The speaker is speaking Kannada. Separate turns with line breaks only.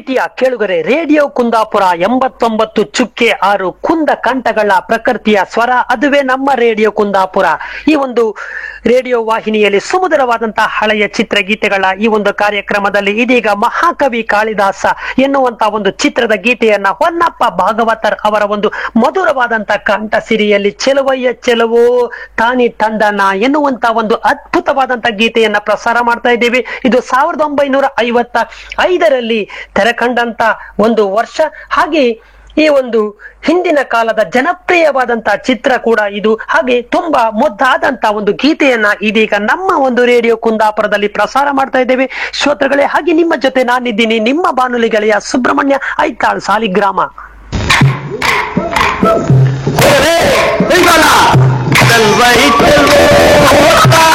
ಪ್ರೀತಿಯ ಕೇಳುಗರೆ ರೇಡಿಯೋ ಕುಂದಾಪುರ ಎಂಬತ್ತೊಂಬತ್ತು ಚುಕ್ಕೆ ಆರು ಕುಂದ ಕಂಠಗಳ ಪ್ರಕೃತಿಯ ಸ್ವರ ಅದುವೇ ನಮ್ಮ ರೇಡಿಯೋ ಕುಂದಾಪುರ ಈ ಒಂದು ರೇಡಿಯೋ ವಾಹಿನಿಯಲ್ಲಿ ಸುಮಧುರವಾದಂತಹ ಹಳೆಯ ಚಿತ್ರಗೀತೆಗಳ ಈ ಒಂದು ಕಾರ್ಯಕ್ರಮದಲ್ಲಿ ಇದೀಗ ಮಹಾಕವಿ ಕಾಳಿದಾಸ ಎನ್ನುವಂತ ಒಂದು ಚಿತ್ರದ ಗೀತೆಯನ್ನ ಹೊನ್ನಪ್ಪ ಭಾಗವತರ್ ಅವರ ಒಂದು ಮಧುರವಾದಂತ ಕಂಠ ಸಿರಿಯಲ್ಲಿ ಚೆಲುವಯ್ಯ ಚೆಲುವು ತಾನಿ ತಂದನ ಎನ್ನುವಂತ ಒಂದು ಅದ್ಭುತವಾದಂತ ಗೀತೆಯನ್ನ ಪ್ರಸಾರ ಮಾಡ್ತಾ ಇದ್ದೀವಿ ಇದು ಸಾವಿರದ ಒಂಬೈನೂರ ಐವತ್ತ ಐದರಲ್ಲಿ ತೆರೆಕಂಡಂತ ಒಂದು ವರ್ಷ ಹಾಗೆ ಈ ಒಂದು ಹಿಂದಿನ ಕಾಲದ ಜನಪ್ರಿಯವಾದಂತ ಚಿತ್ರ ಕೂಡ ಇದು ಹಾಗೆ ತುಂಬಾ ಮುದ್ದಾದಂತ ಒಂದು ಗೀತೆಯನ್ನ ಇದೀಗ ನಮ್ಮ ಒಂದು ರೇಡಿಯೋ ಕುಂದಾಪುರದಲ್ಲಿ ಪ್ರಸಾರ ಮಾಡ್ತಾ ಇದ್ದೇವೆ ಶ್ರೋತೃಗಳೇ ಹಾಗೆ ನಿಮ್ಮ ಜೊತೆ ನಾನಿದ್ದೀನಿ ನಿಮ್ಮ ಬಾನುಲಿ ಗೆಳೆಯ Subrahmanya Aithal Saligrama
Hey, hey, hey,